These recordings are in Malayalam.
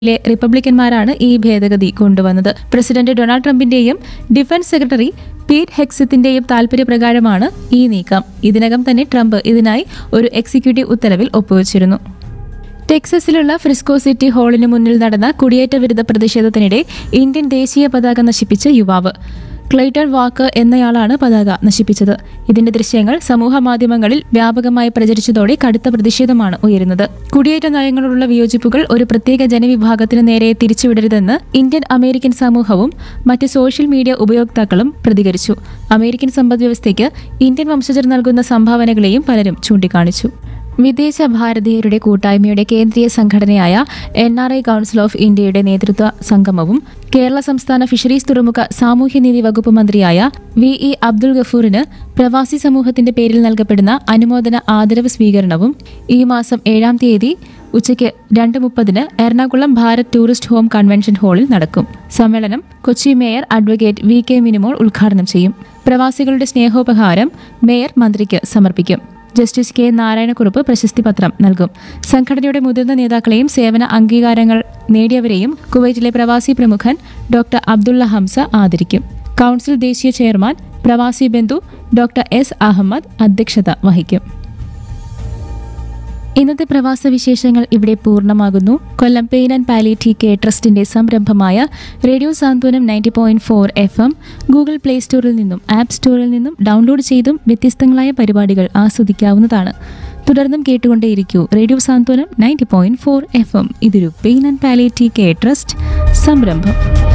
ലെ റിപ്പബ്ലിക്കന്മാരാണ് ഈ ഭേദഗതി കൊണ്ടുവന്നത് പ്രസിഡന്റ് ഡൊണാൾഡ് ട്രംപിന്റെയും ഡിഫൻസ് സെക്രട്ടറി പീറ്റ് ഹെക്സത്തിന്റെയും താൽപര്യപ്രകാരമാണ് ഈ നീക്കം ഇതിനകം തന്നെ ട്രംപ് ഇതിനായി ഒരു എക്സിക്യൂട്ടീവ് ഉത്തരവിൽ ഒപ്പുവച്ചിരുന്നു ടെക്സസിലുള്ള ഫ്രിസ്കോ സിറ്റി ഹാളിന് മുന്നിൽ നടന്ന കുടിയേറ്റ വിരുദ്ധ പ്രതിഷേധത്തിനിടെ ഇന്ത്യൻ ദേശീയ പതാക നശിപ്പിച്ച യുവാവ് ക്ലൈറ്റൺ വാക്കർ എന്നയാളാണ് പതാക നശിപ്പിച്ചത് ഇതിന്റെ ദൃശ്യങ്ങൾ സമൂഹ മാധ്യമങ്ങളിൽ വ്യാപകമായി പ്രചരിച്ചതോടെ കടുത്ത പ്രതിഷേധമാണ് ഉയരുന്നത് കുടിയേറ്റ നയങ്ങളോടുള്ള വിയോജിപ്പുകൾ ഒരു പ്രത്യേക ജനവിഭാഗത്തിന് നേരെ തിരിച്ചുവിടരുതെന്ന് ഇന്ത്യൻ അമേരിക്കൻ സമൂഹവും മറ്റ് സോഷ്യൽ മീഡിയ ഉപയോക്താക്കളും പ്രതികരിച്ചു അമേരിക്കൻ സമ്പദ്വ്യവസ്ഥയ്ക്ക് ഇന്ത്യൻ വംശജർ നൽകുന്ന സംഭാവനകളെയും പലരും ചൂണ്ടിക്കാണിച്ചു വിദേശ ഭാരതീയരുടെ കൂട്ടായ്മയുടെ കേന്ദ്രീയ സംഘടനയായ N R I council of ഇന്ത്യയുടെ നേതൃത്വ സംഗമവും കേരള സംസ്ഥാന ഫിഷറീസ് തുറമുഖ സാമൂഹ്യനീതി വകുപ്പ് മന്ത്രിയായ വി ഇ അബ്ദുൾ ഗഫൂറിന് പ്രവാസി സമൂഹത്തിന്റെ പേരിൽ നൽകപ്പെടുന്ന അനുമോദന ആദരവ് സ്വീകരണവും ഈ മാസം ഏഴാം തീയതി ഉച്ചയ്ക്ക് രണ്ട് മുപ്പതിന് Ernakulam Bharat tourist home convention ഹാളിൽ നടക്കും സമ്മേളനം Kochi mayor advocate V K Minimol ഉദ്ഘാടനം ചെയ്യും പ്രവാസികളുടെ സ്നേഹോപഹാരം മേയർ മന്ത്രിക്ക് സമർപ്പിക്കും ജസ്റ്റിസ് കെ നാരായണക്കുറുപ്പ് പ്രശസ്തി പത്രം നൽകും സംഘടനയുടെ മുതിർന്ന നേതാക്കളെയും സേവന അംഗീകാരങ്ങൾ നേടിയവരെയും കുവൈറ്റിലെ പ്രവാസി പ്രമുഖൻ ഡോക്ടർ അബ്ദുള്ള ഹംസ ആദരിക്കും കൗൺസിൽ ദേശീയ ചെയർമാൻ പ്രവാസി ബന്ധു ഡോക്ടർ എസ് അഹമ്മദ് അധ്യക്ഷത വഹിക്കും ഇന്നത്തെ പ്രവാസ വിശേഷങ്ങൾ ഇവിടെ പൂർണ്ണമാകുന്നു Kollam pain and palliative care ട്രസ്റ്റിന്റെ സംരംഭമായ radio Santhwanam ninety point four F M Google Play സ്റ്റോറിൽ നിന്നും ആപ്പ് സ്റ്റോറിൽ നിന്നും ഡൗൺലോഡ് ചെയ്തും വ്യത്യസ്തങ്ങളായ പരിപാടികൾ ആസ്വദിക്കാവുന്നതാണ് തുടർന്നും കേട്ടുകൊണ്ടേയിരിക്കൂ radio Santhwanam ninety point four F M ഇതൊരു pain and palliative care trust സംരംഭം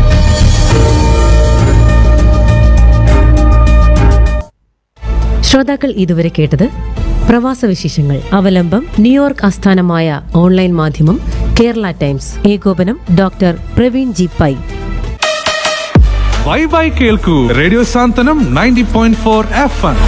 ശ്രോതാക്കൾ ഇതുവരെ കേട്ടത് പ്രവാസ വിശേഷങ്ങൾ അവലംബം ന്യൂയോർക്ക് ആസ്ഥാനമായ ഓൺലൈൻ മാധ്യമം കേരള ടൈംസ് ഏകോപനം doctor Praveen G Pai bye bye കേൾക്കൂ radio Santhwanam ninety point four F M